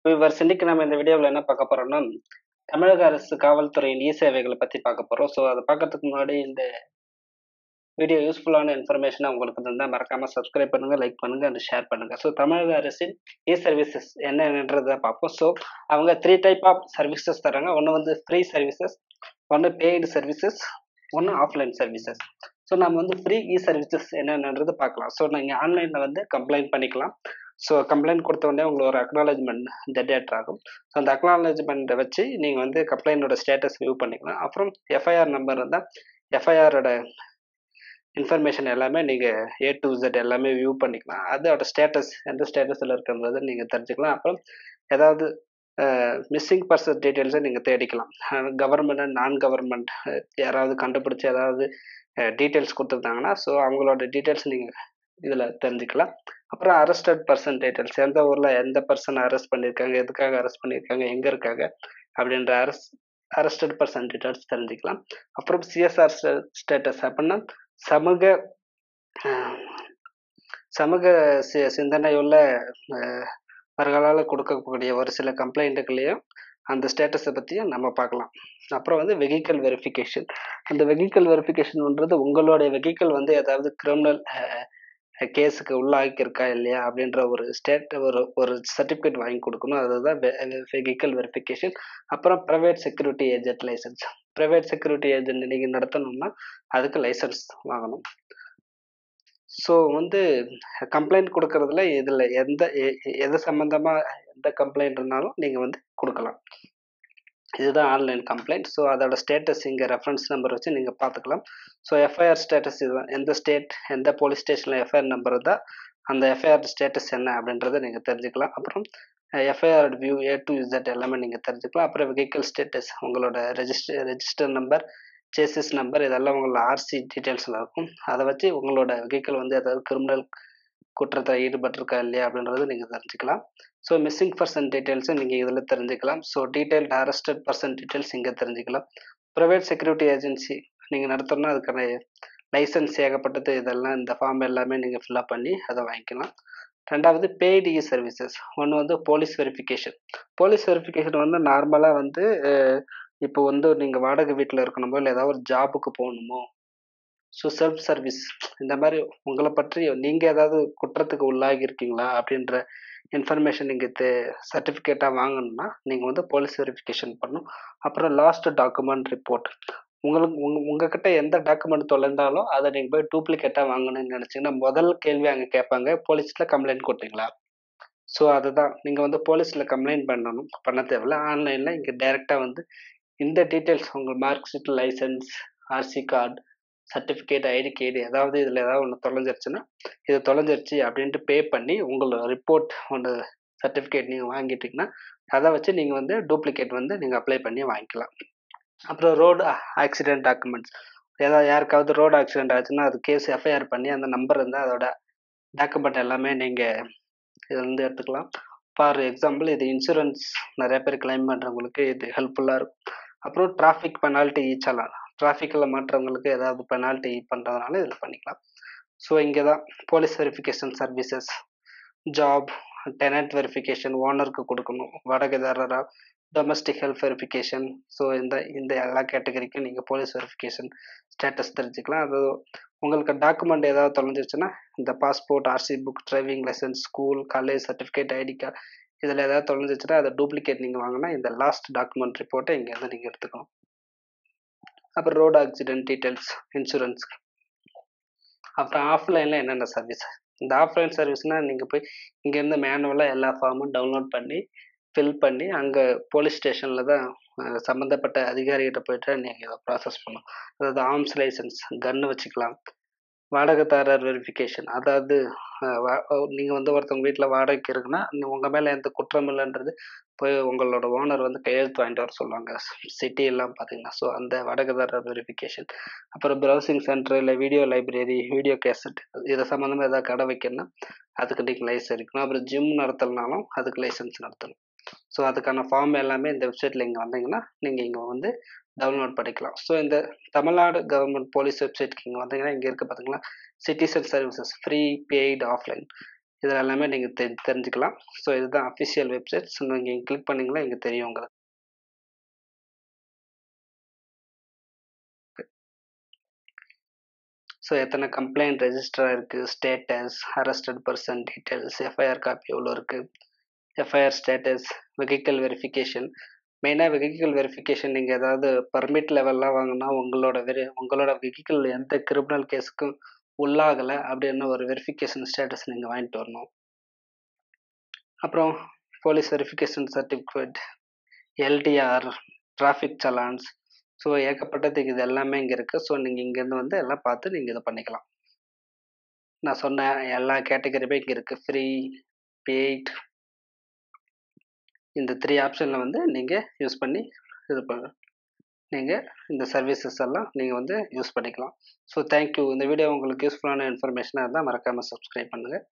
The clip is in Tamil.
வியூவர்ஸ் இன்னைக்கு நம்ம இந்த வீடியோவில் என்ன பார்க்க போறோம்னா தமிழக அரசு காவல்துறையின் இ சேவைகளை பற்றி பார்க்க போகிறோம் ஸோ அதை பார்க்கறதுக்கு முன்னாடி இந்த வீடியோ யூஸ்ஃபுல்லான இன்ஃபர்மேஷனை உங்களுக்கு இருந்தால் மறக்காமல் சப்ஸ்கிரைப் பண்ணுங்கள் லைக் பண்ணுங்கள் அண்ட் ஷேர் பண்ணுங்கள் ஸோ தமிழக அரசின் இ சர்வீசஸ் என்னன்றதை பார்ப்போம் ஸோ அவங்க த்ரீ டைப் ஆஃப் சர்வீசஸ் தராங்க ஒன்று வந்து ஃப்ரீ சர்வீசஸ் ஒன்று பெய்டு சர்வீசஸ் ஒன்று ஆஃப்லைன் சர்வீசஸ் ஸோ நம்ம வந்து ஃப்ரீ இ சர்வீசஸ் என்னென்னது பார்க்கலாம் ஸோ நீங்கள் ஆன்லைனில் வந்து கம்ப்ளைண்ட் பண்ணிக்கலாம் ஸோ கம்ப்ளைண்ட் கொடுத்த உடனே உங்களுக்கு ஒரு அக்னாலஜ்மெண்ட் ஜென்ரேட் ஆகும் ஸோ அந்த அக்னாலஜ்மெண்ட்டை வச்சு நீங்கள் வந்து கம்ப்ளைண்டோட ஸ்டேட்டஸ் வியூ பண்ணிக்கலாம் அப்புறம் எஃப்ஐஆர் நம்பர் இருந்தால் எஃப்ஐஆரோட இன்ஃபர்மேஷன் எல்லாமே நீங்கள் ஏ டு Z எல்லாமே வியூ பண்ணிக்கலாம் அதோட ஸ்டேட்டஸ் எந்த ஸ்டேட்டஸில் இருக்குன்றது நீங்கள் தெரிஞ்சுக்கலாம் அப்புறம் ஏதாவது மிஸ்ஸிங் பர்சன் டீட்டெயில்ஸை நீங்கள் தேடிக்கலாம் கவர்மெண்ட் அண்ட் நான் கவர்மெண்ட் யாராவது கண்டுபிடிச்சி ஏதாவது டீட்டெயில்ஸ் கொடுத்துருந்தாங்கன்னா ஸோ அவங்களோட டீட்டெயில்ஸ் நீங்கள் இதில் தெரிஞ்சுக்கலாம் அப்புறம் அரெஸ்டட் பர்சன் டீட்டெயில்ஸ் எந்த ஊரில் எந்த பர்சன் அரெஸ்ட் பண்ணியிருக்காங்க எதுக்காக அரெஸ்ட் பண்ணியிருக்காங்க எங்கே இருக்காங்க அப்படின்ற அரெஸ்ட் அரெஸ்டட் பர்சன் டீட்டெயில்ஸ் தெரிஞ்சுக்கலாம் அப்புறம் சிஎஸ்ஆர் ஸ்டேட்டஸ் அப்படின்னா சமூக சமூக சி சிந்தனையுள்ள அவர்களால் கொடுக்கக்கூடிய ஒரு சில கம்ப்ளைண்ட்டுகளையும் அந்த ஸ்டேட்டஸை பற்றியும் நம்ம பார்க்கலாம் அப்புறம் வந்து வெஹிக்கல் வெரிஃபிகேஷன் அந்த வெஹிக்கல் வெரிஃபிகேஷன்ன்றது உங்களுடைய வெஹிக்கல் வந்து ஏதாவது கிரிமினல் கேஸுக்கு உள்ளாக்கியிருக்கா இல்லையா அப்படின்ற ஒரு ஸ்டேட் ஒரு ஒரு சர்டிஃபிகேட் வாங்கி கொடுக்கணும் அதுதான் வெஹிக்கல் வெரிஃபிகேஷன் அப்புறம் private security agent license private security agent நீங்கள் நடத்தணும்னா அதுக்கு லைசன்ஸ் வாங்கணும் ஸோ வந்து கம்ப்ளைண்ட் கொடுக்கறதுல இதில் எந்த எது சம்மந்தமாக எந்த கம்ப்ளைண்ட் இருந்தாலும் நீங்கள் வந்து கொடுக்கலாம் இதுதான் ஆன்லைன் கம்ப்ளைண்ட் ஸோ அதோட ஸ்டேட்டஸ் இங்கே ரெஃபரன்ஸ் நம்பர் வச்சு நீங்கள் பார்த்துக்கலாம் ஸோ எஃப்ஐஆர் ஸ்டேட்டஸ் இதுதான் எந்த ஸ்டேட் எந்த போலீஸ் ஸ்டேஷனில் எஃப்ஐஆர் நம்பர் தான் அந்த எஃப்ஐஆர் ஸ்டேட்டஸ் என்ன அப்படின்றத நீங்கள் தெரிஞ்சுக்கலாம் அப்புறம் FIR view A to Z எல்லாமே நீங்கள் தெரிஞ்சுக்கலாம் அப்புறம் வெஹிக்கல் ஸ்டேட்டஸ் உங்களோட register register number chassis number இதெல்லாம் உங்களோட ஆர்சி டீட்டெயில்ஸில் இருக்கும் அதை வச்சு உங்களோட வெஹிக்கிள் வந்து ஏதாவது கிரிமினல் குற்றத்தில் ஈடுபட்டிருக்கா இல்லையா அப்படின்றது நீங்கள் தெரிஞ்சுக்கலாம் ஸோ மிஸ்ஸிங் பர்சன் டீட்டெயில்ஸும் நீங்கள் இதில் தெரிஞ்சுக்கலாம் so detailed arrested person details இங்கே தெரிஞ்சுக்கலாம் ப்ரைவேட் செக்யூரிட்டி ஏஜென்சி நீங்கள் நடத்தணும்னா அதுக்கான லைசன்ஸ் ஏகப்பட்டது இதெல்லாம் இந்த ஃபார்ம் எல்லாமே நீங்கள் ஃபில்அப் பண்ணி அதை வாங்கிக்கலாம் ரெண்டாவது பெய்டு இ சர்வீசஸ் ஒன்று வந்து போலீஸ் வெரிஃபிகேஷன் போலீஸ் வெரிஃபிகேஷன் வந்து நார்மலாக வந்து இப்போ வந்து நீங்கள் வாடகை வீட்டில் இருக்கணுமோ இல்லை ஏதாவது ஒரு ஜாபுக்கு போகணுமோ ஸோ செல்ஃப் சர்வீஸ் இந்த மாதிரி உங்களை பற்றி நீங்கள் ஏதாவது குற்றத்துக்கு உள்ளாகி இருக்கீங்களா அப்படின்ற இன்ஃபர்மேஷன் நீங்கள் தே சர்டிஃபிகேட்டாக வாங்கணும்னா நீங்கள் வந்து போலீஸ் வெரிஃபிகேஷன் பண்ணணும் அப்புறம் லாஸ்ட் டாக்குமெண்ட் ரிப்போர்ட் உங்களுக்கு உங்க உங்ககிட்ட எந்த டாக்குமெண்ட் தொலைந்தாலும் அதை நீங்கள் போய் டூப்ளிகேட்டாக வாங்கணும்னு நினச்சிங்கன்னா முதல் கேள்வி அங்கே கேட்பாங்க போலீஸில் கம்ப்ளைண்ட் கொடுத்தீங்களா ஸோ அதுதான் நீங்கள் வந்து போலீஸில் கம்ப்ளைண்ட் பண்ணணும் பண்ண தேவையில்ல ஆன்லைனில் இங்கே டைரெக்டாக வந்து இந்த டீட்டெயில்ஸ் உங்கள் mark sheet license RC card certificate ID card ஏதாவது இதில் ஏதாவது ஒன்று தொலைஞ்சிருச்சுன்னா இது தொலைஞ்சிருச்சு அப்படின்ட்டு பே பண்ணி உங்களோட ரிப்போர்ட் ஒன்று சர்டிஃபிகேட் நீங்கள் வாங்கிட்டீங்கன்னா அதை வச்சு நீங்கள் வந்து டூப்ளிகேட் வந்து நீங்கள் அப்ளை பண்ணி வாங்கிக்கலாம் அப்புறம் ரோடு ஆக்சிடென்ட் டாக்குமெண்ட்ஸ் ஏதாவது யாருக்காவது ரோடு ஆக்சிடென்ட் ஆச்சுன்னா அது கேஸ் எஃப்ஐஆர் பண்ணி அந்த நம்பர் இருந்தால் அதோட டாக்குமெண்ட் எல்லாமே நீங்கள் இதில் வந்து எடுத்துக்கலாம் ஃபார் எக்ஸாம்பிள் இது இன்சூரன்ஸ் நிறைய பேர் கிளைம் பண்ணுறவங்களுக்கு இது ஹெல்ப்ஃபுல்லாக இருக்கும் அப்புறம் டிராஃபிக் பெனால்ட்டி ஈச்சலாம் டிராஃபிக்கில் மாற்றவங்களுக்கு ஏதாவது பெனால்ட்டி பண்ணுறதுனால இதில் பண்ணிக்கலாம் ஸோ இங்கே தான் police verification services job tenant verification ஓனருக்கு கொடுக்கணும் வாடகைதாரராக டொமஸ்டிக் ஹெல்த் வெரிஃபிகேஷன் ஸோ இந்த இந்த எல்லா கேட்டகரிக்கும் நீங்கள் போலீஸ் வெரிஃபிகேஷன் ஸ்டேட்டஸ் தெரிஞ்சுக்கலாம் அது உங்களுக்கு டாக்குமெண்ட் ஏதாவது தொலைஞ்சிருச்சுன்னா இந்த passport RC book driving license school college certificate ID card இதில் ஏதாவது தொலைஞ்சிச்சுன்னா அதை டூப்ளிகேட் நீங்கள் வாங்கினா இந்த லாஸ்ட் டாக்குமெண்ட் ரிப்போர்ட்டை இங்கேருந்து நீங்கள் எடுத்துக்கணும் அப்புறம் ரோடு ஆக்சிடென்ட் டீட்டெயில்ஸ் இன்சூரன்ஸ் அப்புறம் ஆஃப்லைனில் என்னென்ன சர்வீஸ் இந்த ஆஃப்லைன் சர்வீஸ்னால் நீங்கள் போய் இங்கேருந்து மேனுவலாக எல்லா ஃபார்மும் டவுன்லோட் பண்ணி ஃபில் பண்ணி அங்கே போலீஸ் ஸ்டேஷனில் தான் சம்மந்தப்பட்ட அதிகாரிகிட்ட போய்ட்டு நீங்கள் இதை ப்ராசஸ் பண்ணணும் அதாவது ஆர்ம்ஸ் லைசன்ஸ் கன்று வச்சுக்கலாம் வாடகைதாரர் வெரிஃபிகேஷன் அதாவது நீங்கள் வந்து ஒருத்தவங்க வீட்டில் வாடகைக்கு இருக்குன்னா உங்கள் மேலே எந்த குற்றம் இல்லைன்றது போய் உங்களோட ஓனர் வந்து கையெழுத்து வாங்கிட்டு வர சொல்லுவாங்க சிட்டி எல்லாம் பார்த்தீங்கன்னா ஸோ அந்த வாடகைதாரர் வெரிஃபிகேஷன் அப்புறம் ப்ரௌசிங் சென்டர் இல்லை வீடியோ லைப்ரரி வீடியோ கேசட் இதை சம்மந்தமாக ஏதாவது கடை வைக்கணும்னா அதுக்கு நீங்கள் லைசன்ஸ் இருக்கணும் அப்புறம் ஜிம் நடத்தலனாலும் அதுக்கு லைசன்ஸ் நடத்தணும் ஸோ அதுக்கான ஃபார்ம் எல்லாமே இந்த வெப்சைட்டில் இங்கே வந்தீங்கன்னா நீங்கள் இங்கே வந்து டவுன்லோட் பண்ணிக்கலாம் ஸோ இந்த தமிழ்நாடு கவர்மெண்ட் போலீஸ் வெப்சைட்க்கு இங்கே வந்தீங்கன்னா இங்கே இருக்க பார்த்தீங்கன்னா citizen services free paid offline இதில் எல்லாமே நீங்கள் தெ தெரிஞ்சுக்கலாம் ஸோ இதுதான் அஃபிஷியல் வெப்சைட்ஸ் நீங்கள் கிளிக் பண்ணிங்களா இங்கே தெரியும் உங்களுக்கு ஸோ எத்தனை கம்ப்ளைண்ட் ரெஜிஸ்டர் இருக்குது status arrested person details FIR copy எவ்வளோ இருக்குது எஃப்ஐஆர் ஸ்டேட்டஸ் வெஹிக்கல் வெரிஃபிகேஷன் மெயினாக வெஹிக்கிள் வெரிஃபிகேஷன் நீங்கள் ஏதாவது பர்மிட் லெவல்லாம் வாங்கினா உங்களோட வெரி உங்களோட வெஹிக்கிள் எந்த கிரிமினல் கேஸுக்கும் உள்ளாகலை அப்படின்னு ஒரு வெரிஃபிகேஷன் ஸ்டேட்டஸ் நீங்கள் வாங்கிட்டு வரணும் அப்புறம் police verification certificate LDR traffic challans so ஏகப்பட்டதுக்கு இது எல்லாமே இங்கே இருக்குது ஸோ நீங்கள் இங்கேருந்து வந்து எல்லாம் பார்த்து நீங்கள் இதை பண்ணிக்கலாம் நான் சொன்ன எல்லா கேட்டகரியுமே இங்கே இருக்குது ஃப்ரீ பெய்ட் இந்த த்ரீ ஆப்ஷனில் வந்து நீங்கள் யூஸ் பண்ணி இது பண்ண நீங்கள் இந்த சர்வீசஸ் எல்லாம் நீங்கள் வந்து யூஸ் பண்ணிக்கலாம் ஸோ தேங்க்யூ இந்த வீடியோ உங்களுக்கு யூஸ்ஃபுல்லான இன்ஃபர்மேஷனாக இருந்தால் மறக்காமல் சப்ஸ்கிரைப் பண்ணுங்கள்